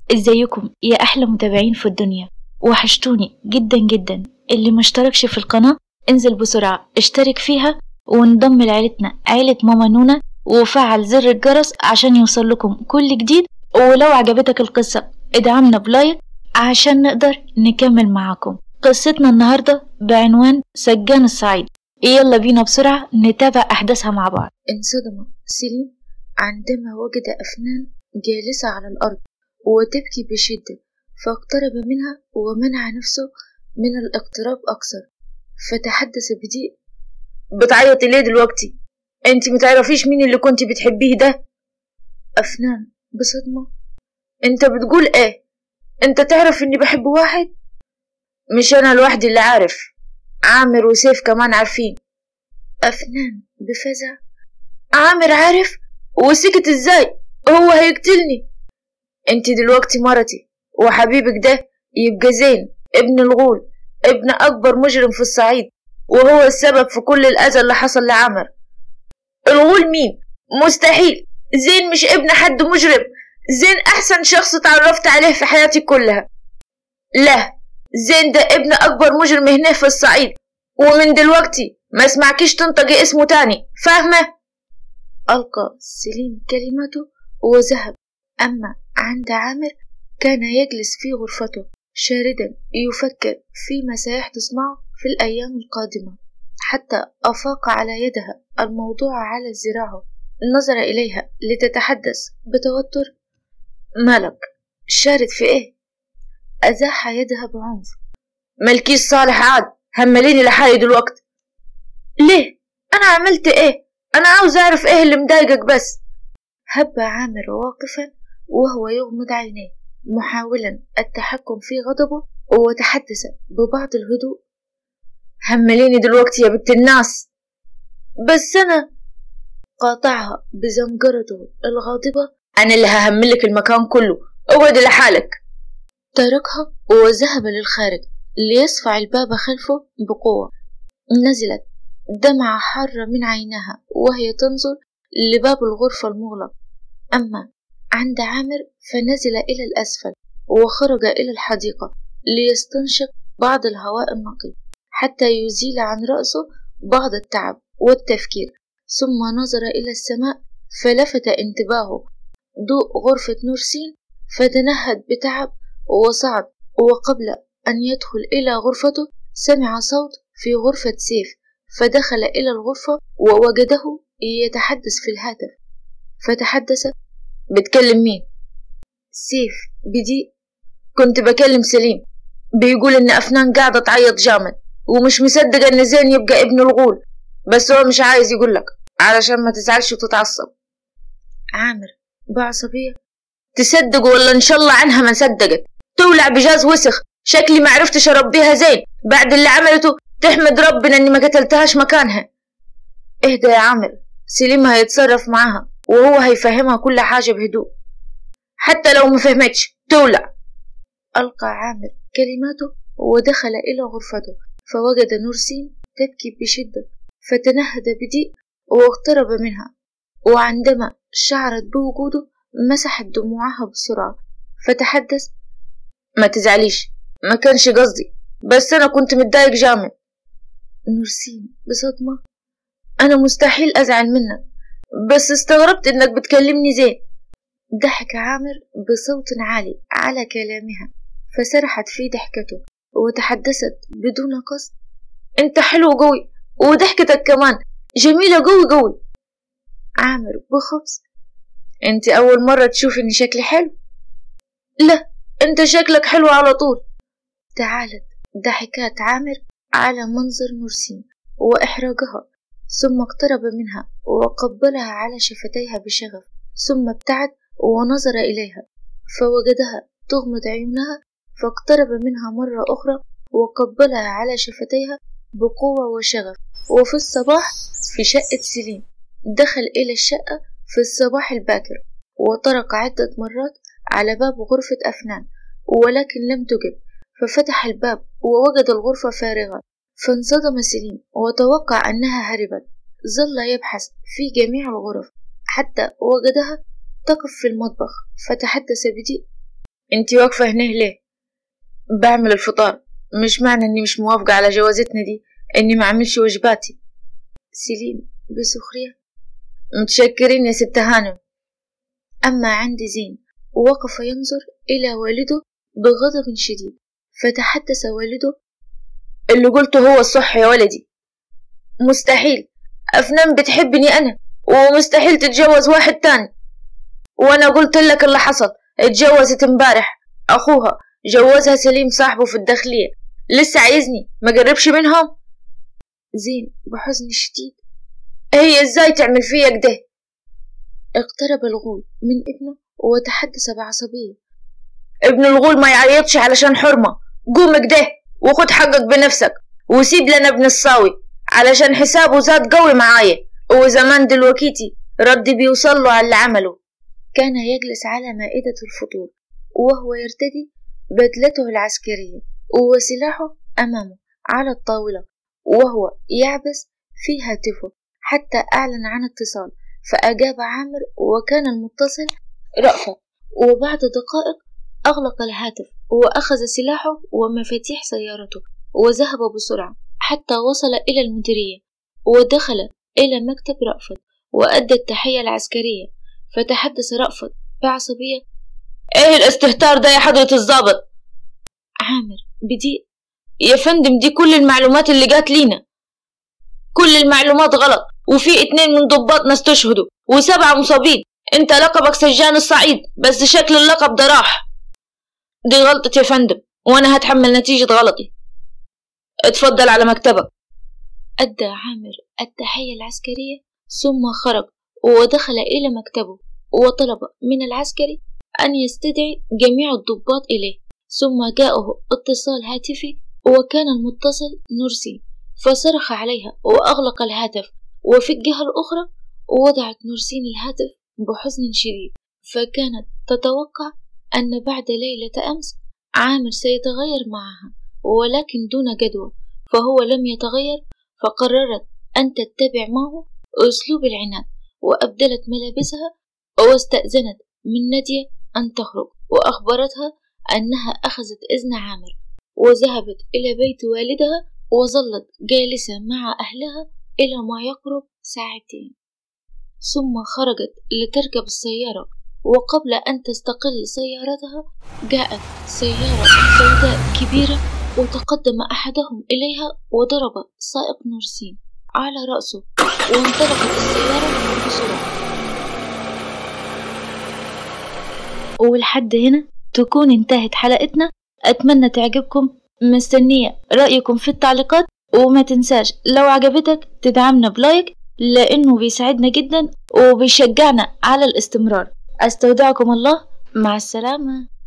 ازيكم يا احلى متابعين في الدنيا وحشتوني جدا جدا اللي ما اشتركش في القناة انزل بسرعة اشترك فيها وانضم لعيلتنا عيلة ماما نونا وفعل زر الجرس عشان يوصل لكم كل جديد ولو عجبتك القصة ادعمنا بلايك عشان نقدر نكمل معاكم قصتنا النهاردة بعنوان سجان الصعيد يلا بينا بسرعة نتابع أحداثها مع بعض انصدم سليم عندما وجد أفنان جالسة على الأرض وتبكي بشدة فاقترب منها ومنع نفسه من الاقتراب أكثر فتحدث بضيق بتعيطي ليه دلوقتي انت متعرفيش مين اللي كنت بتحبيه ده أفنان بصدمة انت بتقول ايه انت تعرف اني بحب واحد مش انا لوحدي اللي عارف عامر وسيف كمان عارفين أفنان بفزع عامر عارف وسكت ازاي هو هيقتلني انت دلوقتي مرتي وحبيبك ده يبقى زين ابن الغول ابن اكبر مجرم في الصعيد وهو السبب في كل الاذى اللي حصل لعمر الغول مين مستحيل زين مش ابن حد مجرم زين احسن شخص اتعرفت عليه في حياتي كلها لا زين ده ابن اكبر مجرم هنا في الصعيد ومن دلوقتي ما اسمعكيش تنطقي اسمه تاني فاهمه ألقى سليم كلمته وذهب أما عند عامر كان يجلس في غرفته شاردا يفكر فيما سيحدث معه في الأيام القادمة حتى أفاق على يدها الموضوع على ذراعه نظر إليها لتتحدث بتوتر مالك شارد في ايه أزاح يدها بعنف ملكيش صالح عاد همليني لحالي دلوقتي ليه انا عملت ايه انا عاوز اعرف ايه اللي مضايقك بس هب عامر واقفا وهو يغمض عينيه محاولا التحكم في غضبه وتحدث ببعض الهدوء همليني دلوقتي يا بنت الناس بس انا قاطعها بزمجرته الغاضبة انا اللي ههملك المكان كله اقعدي لحالك تركها وذهب للخارج ليصفع الباب خلفه بقوة نزلت دمعة حارة من عينها وهي تنظر لباب الغرفة المغلق أما عند عامر فنزل إلى الأسفل وخرج إلى الحديقة ليستنشق بعض الهواء النقي حتى يزيل عن رأسه بعض التعب والتفكير ثم نظر إلى السماء فلفت انتباهه ضوء غرفة نورسين فتنهد بتعب وصعد وقبل أن يدخل إلى غرفته سمع صوت في غرفة سيف فدخل إلى الغرفة ووجده يتحدث في الهاتف فتحدث بتكلم مين سيف بدي كنت بكلم سليم بيقول إن أفنان قاعدة تعيط جامد ومش مصدق إن زين يبقى ابن الغول بس هو مش عايز يقولك علشان ما تزعلش وتتعصب عامر بعصبية تصدق ولا إن شاء الله عنها ما صدقت تولع بجاز وسخ شكلي ما عرفتش أربيها زين بعد اللي عملته تحمد ربنا إني ما قتلتهاش مكانها اهدى يا عامر سليم هيتصرف معاها وهو هيفهمها كل حاجة بهدوء حتى لو ما فهمتش تولع ألقى عامر كلماته ودخل إلى غرفته فوجد نورسين تبكي بشدة فتنهد بضيق واقترب منها وعندما شعرت بوجوده مسحت دموعها بسرعة فتحدث ما تزعليش ما كانش قصدي بس أنا كنت متضايق جامد نورسين بصدمة أنا مستحيل أزعل منك بس استغربت إنك بتكلمني زين ضحك عامر بصوت عالي على كلامها فسرحت في ضحكته وتحدثت بدون قصد انت حلو قوي وضحكتك كمان جميلة قوي قوي عامر بخبز انت اول مرة تشوفي ان شكلي حلو لا انت شكلك حلو على طول تعالت ضحكات عامر على منظر نورسين وإحراجها ثم اقترب منها وقبلها على شفتيها بشغف ثم ابتعد ونظر إليها فوجدها تغمض عيونها فاقترب منها مرة أخرى وقبلها على شفتيها بقوة وشغف وفي الصباح في شقة سليم دخل إلى الشقة في الصباح الباكر وطرق عدة مرات على باب غرفة أفنان ولكن لم تجب ففتح الباب ووجد الغرفة فارغة فانصدم سليم وتوقع أنها هربت ظل يبحث في جميع الغرف حتى وجدها تقف في المطبخ فتحدث بضيق انتي واقفة هنا ليه بعمل الفطار مش معنى اني مش موافقة على جوازتنا دي اني ما اعملش واجباتي سليم بسخرية متشكرين يا ست هانم أما عند زين وقف ينظر إلى والده بغضب شديد فتحدث والده اللي قلته هو الصح يا ولدي مستحيل أفنان بتحبني أنا ومستحيل تتجوز واحد تاني وأنا قلت لك اللي حصل اتجوزت امبارح أخوها جوزها سليم صاحبه في الداخلية لسه عايزني ما قربش منهم زين بحزن شديد هي ازاي تعمل فيا كده اقترب الغول من ابنه وتحدث بعصبية ابن الغول ما يعيطش علشان حرمة قوم كده وخد حقك بنفسك وسيب لنا ابن الصاوي علشان حسابه زاد قوي معايا وزمان دلوقتي رد بيوصل له على اللي عمله كان يجلس على مائدة الفطور وهو يرتدي بدلته العسكرية وسلاحه أمامه على الطاولة وهو يعبس في هاتفه حتى أعلن عن اتصال فأجاب عامر وكان المتصل رأفت وبعد دقائق أغلق الهاتف وأخذ سلاحه ومفاتيح سيارته وذهب بسرعة حتى وصل إلى المديرية ودخل إلى مكتب رأفت وأدى التحية العسكرية فتحدث رأفت بعصبية ايه الاستهتار ده يا حضرة الضابط عامر بدي يا فندم دي كل المعلومات اللي جات لينا كل المعلومات غلط وفي اتنين من ضباطنا استشهدوا وسبعة مصابين انت لقبك سجان الصعيد بس شكل اللقب ده راح دي غلطتي يا فندم وانا هتحمل نتيجة غلطي اتفضل على مكتبك أدى عامر التحية العسكرية ثم خرج ودخل إلى مكتبه وطلب من العسكري أن يستدعي جميع الضباط إليه ثم جاءه اتصال هاتفي وكان المتصل نورسين فصرخ عليها وأغلق الهاتف وفي الجهة الأخرى وضعت نورسين الهاتف بحزن شديد فكانت تتوقع أن بعد ليلة أمس عامر سيتغير معها ولكن دون جدوى فهو لم يتغير فقررت أن تتبع معه أسلوب العناد وأبدلت ملابسها واستأذنت من نادية أن تخرج وأخبرتها أنها أخذت إذن عامر وذهبت إلى بيت والدها وظلت جالسة مع أهلها إلى ما يقرب ساعتين ثم خرجت لتركب السيارة وقبل أن تستقل سيارتها جاءت سيارة سوداء كبيرة وتقدم أحدهم إليها وضرب سائق نورسين على رأسه وانطلقت السيارة بسرعة ولحد هنا تكون انتهت حلقتنا أتمنى تعجبكم مستنية رأيكم في التعليقات وما تنساش لو عجبتك تدعمنا بلايك لأنه بيساعدنا جدا وبيشجعنا على الاستمرار أستودعكم الله مع السلامة